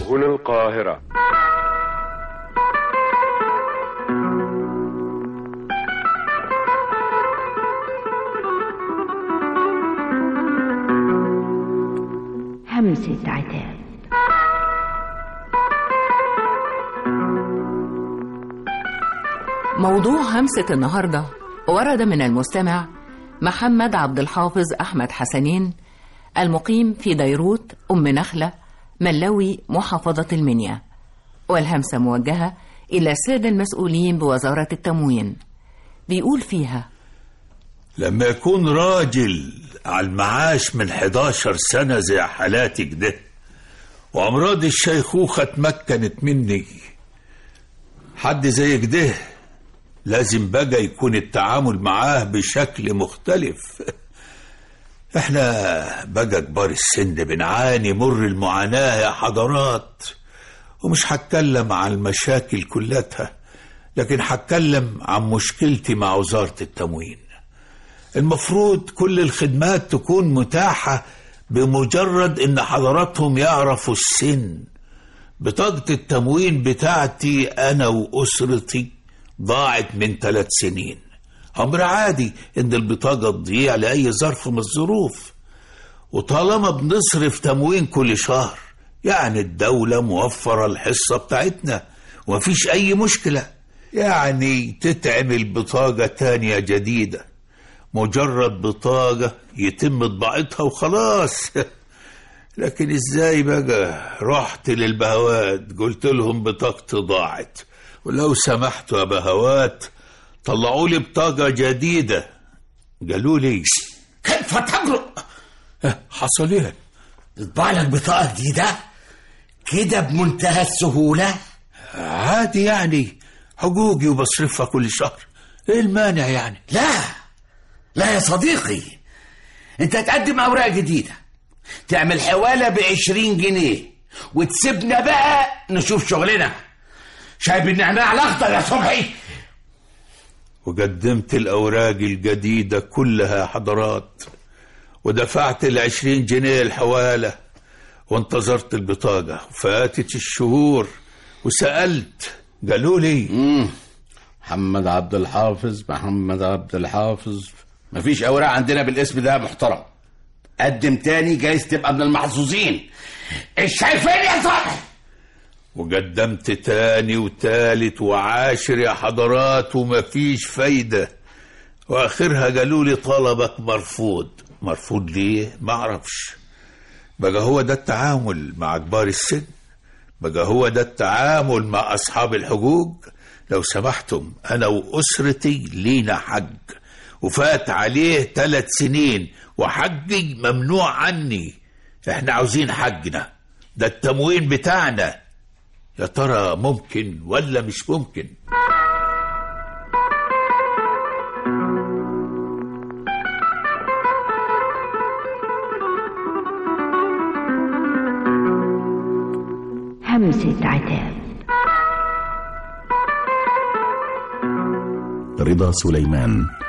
هنا القاهرة همسة عتاب موضوع همسة النهاردة ورد من المستمع محمد عبد الحافظ أحمد حسنين المقيم في ديروت أم نخلة ملوي محافظة المنيا والهمسة موجهة إلى السادة المسؤولين بوزارة التموين بيقول فيها لما يكون راجل على المعاش من 11 سنة زي حالاتي كده وأمراض الشيخوخة اتمكنت مني حد زي كده لازم بقى يكون التعامل معاه بشكل مختلف احنا بقى كبار السن بنعاني مر المعاناة يا حضرات ومش هتكلم عن المشاكل كلها لكن هتكلم عن مشكلتي مع وزارة التموين المفروض كل الخدمات تكون متاحة بمجرد ان حضراتهم يعرفوا السن بطاقة التموين بتاعتي انا واسرتي ضاعت من ثلاث سنين امر عادي ان البطاقة تضيع لاي ظرف من الظروف وطالما بنصرف تموين كل شهر يعني الدولة موفرة الحصة بتاعتنا ومفيش اي مشكلة يعني تتعمل بطاقة تانية جديدة مجرد بطاقة يتم طباعتها وخلاص لكن ازاي بقى رحت للبهوات قلت لهم بطاقتي ضاعت ولو سمحتوا يا بهوات طلعوا لي بطاقة جديدة قالوا لي كيف تجرؤ حصل ايه تطبع لك بطاقة جديدة كده بمنتهى السهولة عادي يعني حقوقي وبصرفها كل شهر ايه المانع يعني لا لا يا صديقي انت تقدم اوراق جديدة تعمل حوالة بعشرين جنيه وتسيبنا بقى نشوف شغلنا شايب النعناع الاخضر يا صبحي وقدمت الأوراق الجديدة كلها يا حضرات ودفعت العشرين جنيه الحوالة وانتظرت البطاقة فاتت الشهور وسألت قالوا لي محمد عبد الحافظ محمد عبد الحافظ مفيش اوراق عندنا بالاسم ده محترم قدم تاني جايز تبقى من المحظوظين شايفين يا صبحي وقدمت تاني وتالت وعاشر يا حضرات ومفيش فايدة وآخرها قالوا لي طلبك مرفوض مرفوض ليه؟ معرفش بقى هو ده التعامل مع كبار السن بقى هو ده التعامل مع أصحاب الحقوق لو سمحتم أنا وأسرتي لينا حج وفات عليه ثلاث سنين وحجي ممنوع عني احنا عاوزين حجنا ده التموين بتاعنا يا ترى ممكن ولا مش ممكن همسة عتاب رضا سليمان